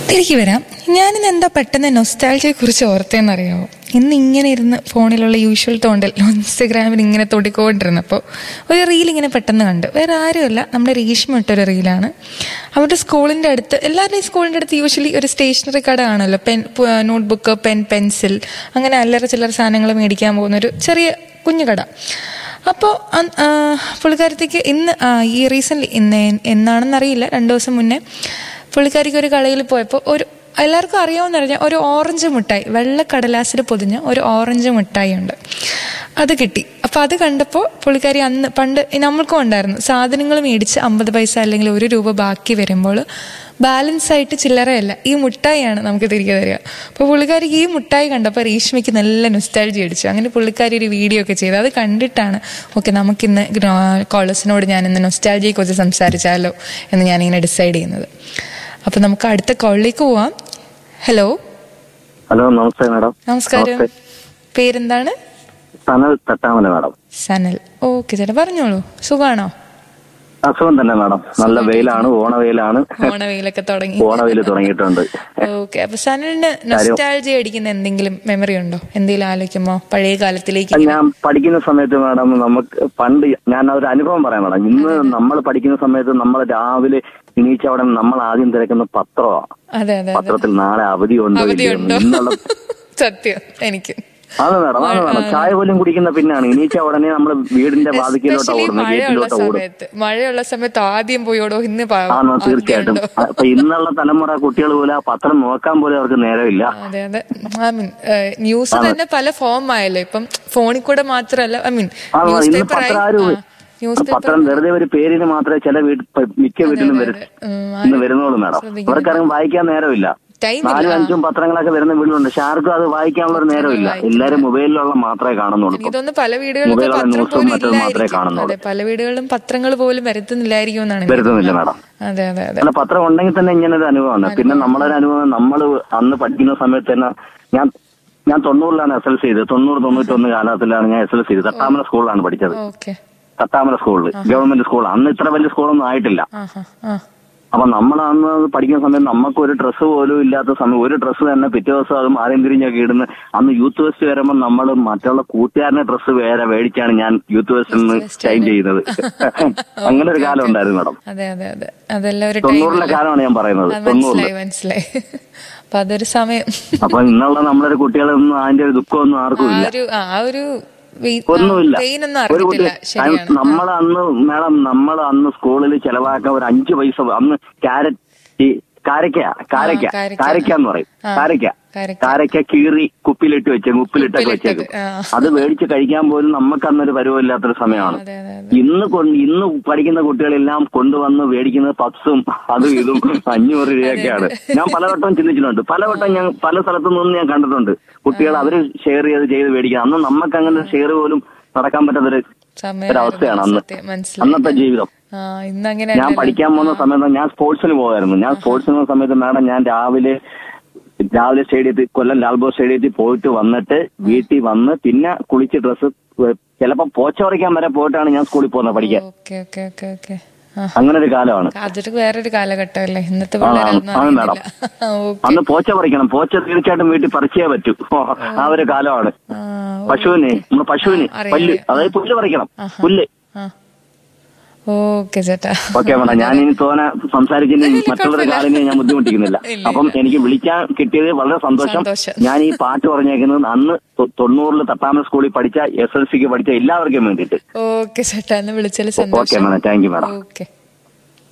തിരികെ വരാം ഞാനിന്ന് എന്താ പെട്ടെന്ന് നൊസ്റ്റാൾജിയെ കുറിച്ച് ഓർത്തേന്നറിയാമോ ഇന്ന് ഇങ്ങനെ ഇരുന്ന് ഫോണിലുള്ള യൂഷ്വൽ തോണ്ടൽ ഇൻസ്റ്റഗ്രാമിൽ ഇങ്ങനെ തൊടിക്കൊണ്ടിരുന്നപ്പോൾ ഒരു റീൽ ഇങ്ങനെ പെട്ടെന്ന് കണ്ടു വേറെ ആരുമല്ല നമ്മുടെ രേഷ്മ ഇട്ടൊരു റീലാണ് അവരുടെ സ്കൂളിൻ്റെ അടുത്ത് എല്ലാവരുടെയും സ്കൂളിൻ്റെ അടുത്ത് യൂഷ്വലി ഒരു സ്റ്റേഷനറി കട ആണല്ലോ പെൻ നോട്ട്ബുക്ക് പെൻ പെൻസിൽ അങ്ങനെ അല്ലറ ചില്ലറ സാധനങ്ങൾ മേടിക്കാൻ പോകുന്ന ഒരു ചെറിയ കുഞ്ഞു കട അപ്പോൾ പുള്ളിക്കാരത്തേക്ക് ഇന്ന് ആ, ഈ റീസെൻ്റ്ലി ഇന്ന് എന്നാണെന്നറിയില്ല രണ്ട് ദിവസം മുന്നേ പുള്ളിക്കാരിക്ക് ഒരു കടയിൽ പോയപ്പോൾ ഒരു എല്ലാവർക്കും അറിയാമെന്ന് പറഞ്ഞാൽ ഒരു ഓറഞ്ച് മിഠായി വെള്ള കടലാസിൽ പൊതിഞ്ഞ ഒരു ഓറഞ്ച് മിഠായി ഉണ്ട് അത് കിട്ടി അപ്പോൾ അത് കണ്ടപ്പോൾ പുള്ളിക്കാരി അന്ന് പണ്ട് നമ്മൾക്കും ഉണ്ടായിരുന്നു സാധനങ്ങൾ മേടിച്ച് അമ്പത് പൈസ അല്ലെങ്കിൽ ഒരു രൂപ ബാക്കി വരുമ്പോൾ ബാലൻസ് ആയിട്ട് ചില്ലറയല്ല ഈ മുട്ടായിയാണ് നമുക്ക് തിരികെ തരിക അപ്പോൾ പുള്ളിക്കാരിക്ക് ഈ മുട്ടായി കണ്ടപ്പോൾ രേഷ്മയ്ക്ക് നല്ല നൊസ്റ്റാൾജി അടിച്ചു അങ്ങനെ പുള്ളിക്കാരി ഒരു വീഡിയോ ഒക്കെ ചെയ്തു അത് കണ്ടിട്ടാണ് ഓക്കെ നമുക്കിന്ന് കോളേഴ്സിനോട് ഞാൻ ഇന്ന് നൊസ്റ്റാൾജിയെ കുറിച്ച് സംസാരിച്ചാലോ എന്ന് ഞാനിങ്ങനെ ഡിസൈഡ് ചെയ്യുന്നത് അപ്പോൾ നമുക്ക് അടുത്ത കോളിലേക്ക് പോവാം ഹലോ ഹലോ നമസ്തേ മാഡം നമസ്കാരം നമസ്തേ. പേരെന്താണ് സനൽ തട്ടാമല മാഡം സനൽ ഓക്കെ ചേട്ടാ പറഞ്ഞോളൂ സുഖാണോ അസുഖം തന്നെ മാഡം നല്ല വെയിലാണ് ഓണവെയിലാണ് ഓണവെയിലൊക്കെ തുടങ്ങി ഓണവെയിൽ തുടങ്ങിയിട്ടുണ്ട് ഓക്കെ അപ്പൊ സനലിന് നൊസ്റ്റാൾജി അടിക്കുന്ന എന്തെങ്കിലും മെമ്മറി ഉണ്ടോ എന്തെങ്കിലും ആലോചിക്കുമ്പോ പഴയ കാലത്തിലേക്ക് ഇങ്ങനെ? ഞാൻ പഠിക്കുന്ന സമയത്ത് മാഡം നമുക്ക് പണ്ട് ഞാൻ ഒരു അനുഭവം പറയാം മാഡം ഇന്ന് നമ്മൾ പഠിക്കുന്ന സമയത്ത് നമ്മൾ രാവിലെ എണീച്ച അവിടെ നമ്മൾ ആദ്യം തിരക്കുന്ന പത്രമാണ് അതെ അതെ അതെ പത്രത്തിൽ നാളെ അവധിയുണ്ടോ ഇല്ലയോ അവധിയുണ്ടോ എന്ന്. ഇന്നുള്ള സത്യം എനിക്ക് അത് മാഡം അത് മാഡം ചായ പോലും കുടിക്കുന്ന പിന്നാണ് എണീച്ച ഉടനെ നമ്മൾ വീടിന്റെ വാതിക്കലോട്ടാ എസ്പെഷ്യലി ഓടുന്നത് മഴയുള്ള ഗേറ്റിലോട്ടാ ഓടും സമയത്ത് മഴയുള്ള സമയത്ത് ആദ്യം പോയോടോ ഇന്ന് പ- ആണോ തീർച്ചയായിട്ടും ആദ്യം ഉണ്ടോ? അപ്പൊ ഇന്നുള്ള തലമുറ കുട്ടികൾ പോലും ആ പത്രം നോക്കാൻ പോലും അവർക്ക് നേരമില്ല അതെ അതെ ഐ മീൻ ന്യൂസ് തന്നെ പല ഫോം ആയല്ലോ ഇപ്പം ഫോണിൽ കൂടെ മാത്രമല്ല ഐ മീൻ ആ, ന്യൂസ് ഇന്ന് പേപ്പർ ആയി പത്രം ആരും ന്യൂസ് പേപ്പർ പത്രം വെറുതെ ഒരു പേരിന് മാത്രമേ ചില വീട്ടിൽ മിക്ക വീട്ടിലും വരും ഇന്ന് വരുന്നുള്ളൂ മാഡം ശ്രദ്ധിക്കുന്നു. അവർക്കാരും വായിക്കാൻ നേരമില്ല ടൈം നാലും അഞ്ചും പത്രങ്ങളൊക്കെ വരുന്ന വീടുകളുണ്ട് പക്ഷെ ആർക്കും അത് വായിക്കാനുള്ള ഒരു നേരമില്ല എല്ലാരും മൊബൈലിലുള്ള മാത്രമേ കാണുന്നുള്ളൂ ഇപ്പം. ഇതൊന്നും പല വീടുകളിലും മൊബൈലുള്ള പത്രം ന്യൂസും പോലും മറ്റതും മാത്രമേ ഇല്ലായിരിക്കും കാണുന്നുള്ളൂ അതെ പല വീടുകളിലും പത്രങ്ങൾ പോലും വരുത്തുന്നില്ലായിരിക്കും എന്നാണ് എനിക്ക് വരുത്തുന്നില്ല മാഡം അതെ അതെ അതെ അല്ല പത്രം ഉണ്ടെങ്കിൽ തന്നെ ഇങ്ങനെ ഒരു അനുഭവമാണ് പിന്നെ നമ്മളൊരു അനുഭവം നമ്മൾ അന്ന് പഠിക്കുന്ന സമയത്ത് തന്നെ ഞാൻ ഞാൻ തൊണ്ണൂറിലാണ് എസ് എൽ സി ചെയ്തത് തൊണ്ണൂറ് തൊണ്ണൂറ്റൊന്ന് കാലത്തിലാണ് ഞാൻ എസ് എൽ സി ചെയ്തത് തട്ടാമല സ്കൂളിലാണ് പഠിച്ചത് ഓക്കെ തട്ടാമല സ്കൂളിൽ ഗവൺമെന്റ് സ്കൂൾ അന്ന് ഇത്ര വലിയ സ്കൂളൊന്നും ആയിട്ടില്ല ആഹാ ആ അപ്പൊ നമ്മൾ അന്ന് പഠിക്കുന്ന സമയത്ത് നമുക്ക് ഒരു ഡ്രസ്സ് പോലും ഇല്ലാത്ത സമയം ഒരു ഡ്രസ്സ് തന്നെ പിറ്റേ ദിവസം അതും ആരും തിരിഞ്ഞൊക്കെ ഇടുന്ന അന്ന് യൂത്ത് ഫെസ്റ്റ് വരുമ്പോൾ നമ്മൾ മറ്റുള്ള കൂട്ടുകാരന്റെ ഡ്രസ്സ് വേറെ മേടിച്ചാണ് ഞാൻ യൂത്ത് ഫെസ്റ്റിൽ നിന്ന് ഷൈൻ ചെയ്യുന്നത് അങ്ങനെ ഒരു കാലം ഉണ്ടായിരുന്നു മാഡം അതെ അതെ അതെ അതെല്ലാം ഒരു ടൈം തൊണ്ണൂറിലെ കാലമാണ് ഞാൻ പറയുന്നത് തൊണ്ണൂറില് മനസ്സിലായി മനസ്സിലായി അപ്പൊ അതൊരു സമയം അപ്പൊ ഇന്നുള്ള നമ്മളൊരു കുട്ടികളൊന്നും അതിന്റെ ഒരു ദുഃഖമൊന്നും ആർക്കും ആ ഇല്ല ഒരു ആ ഒരു വെ- ഒന്നുമില്ല പെയിൻ ഒന്നും ഒരു കുട്ടി അറിഞ്ഞിട്ടില്ല ശരിയാണ് നമ്മൾ അന്ന് മേഡം നമ്മൾ അന്ന് സ്കൂളിൽ ചെലവാക്കാൻ ഒരു അഞ്ച് പൈസ അന്ന് ക്യാരറ്റ് ഈ കാരക്ക കാരക്ക ആ, കാരക്ക. കാരക്ക എന്ന് പറയും ആ, കാരക്ക കാരക്ക. കാരക്ക കീറി കുപ്പിലിട്ട് വെച്ച് ഉപ്പിലിട്ടൊക്കെ ഉപ്പിലിട്ടത്, വെച്ചേക്കും ആ. അത് മേടിച്ച് കഴിക്കാൻ പോലും നമുക്ക് അന്നൊരു പരുവമില്ലാത്തൊരു സമയമാണ് അതെ അതെ അതെ ഇന്ന് കൊണ്ട് ഇന്ന് പഠിക്കുന്ന കുട്ടികളെല്ലാം കൊണ്ടുവന്ന് മേടിക്കുന്നത് പപ്സും അതും ഇതും അഞ്ഞൂറ് രൂപയൊക്കെയാണ് ഞാൻ പലവട്ടം ചിന്തിച്ചിട്ടുണ്ട് പലവട്ടം ഞാൻ പല സ്ഥലത്തു നിന്നും ഞാൻ കണ്ടിട്ടുണ്ട് കുട്ടികൾ അവര് ഷെയർ ചെയ്ത് ചെയ്ത് മേടിക്കുക അന്ന് നമുക്ക് അങ്ങനെ ഷെയർ പോലും നടക്കാൻ പറ്റാത്തൊരു ഒരവസ്ഥയാണ് അന്ന് സത്യം മനസ്സിലായി അന്നത്തെ ജീവിതം ആ ഇന്ന് അങ്ങനെ ഞാൻ പഠിക്കാൻ പോകുന്ന സമയത്ത് ഞാൻ സ്പോർട്സിന് പോകായിരുന്നു ഞാൻ സ്പോർട്സിന് പോകുന്ന സമയത്ത് മാഡം ഞാൻ രാവിലെ രാവിലെ സ്റ്റേഡിയത്തിൽ കൊല്ലം ലാൽബോ സ്റ്റേഡിയത്തിൽ പോയിട്ട് വന്നിട്ട് വീട്ടിൽ വന്ന് പിന്നെ കുളിച്ച് ഡ്രസ്സ് ചിലപ്പോ പോച്ച പറിക്കാൻ വരെ പോയിട്ടാണ് ഞാൻ സ്കൂളിൽ പോകുന്നത് പഠിക്കാൻ ഓക്കെ ഓക്കെ ഓക്കെ ഓക്കെ ആ അങ്ങനെ ഒരു കാലമാണ് അതൊരു വേറൊരു കാലഘട്ടമല്ലേ ഇന്നത്തെ ആ, പിള്ളേരൊന്നും ആണ് മാഡം. അറിയില്ല ഓക്കെ അന്ന് പോച്ച പറിക്കണം പോച്ച തീർച്ചയായിട്ടും വീട്ടിൽ പറിച്ചേ പറ്റൂ ആ ഒരു കാലമാണ് ആ പശുവിന് നമ്മുടെ പശുവിന് അറിയാം, പല്ല് അറിയാം. അതായത് പുല്ല് പറിക്കണം ആഹാ. പുല്ല് ആ ഓക്കെ ചേട്ടാ ഓക്കെ മേഡം ഞാൻ ഇനി തോനെ സംസാരിച്ചിട്ട് ഇല്ല, മറ്റുള്ളവരുടെ കുഴപ്പമില്ല. കാലിനെ ഞാൻ ബുദ്ധിമുട്ടിക്കുന്നില്ല ഇല്ല, അപ്പം എനിക്ക് വിളിക്കാൻ കിട്ടിയത് വളരെ സന്തോഷം സന്തോഷം. ഞാൻ ഈ പാട്ട് പറഞ്ഞേക്കുന്നത് അന്ന് തൊ- തൊണ്ണൂറിൽ തട്ടാമ സ്കൂളിൽ പഠിച്ച എസ് എൽ സിക്ക് പഠിച്ച എല്ലാവർക്കും വേണ്ടിയിട്ട് ഓക്കെ ചേട്ടാ എന്ന് വിളിച്ചാൽ ഓക്കെ സന്തോഷം madam thank you madam okay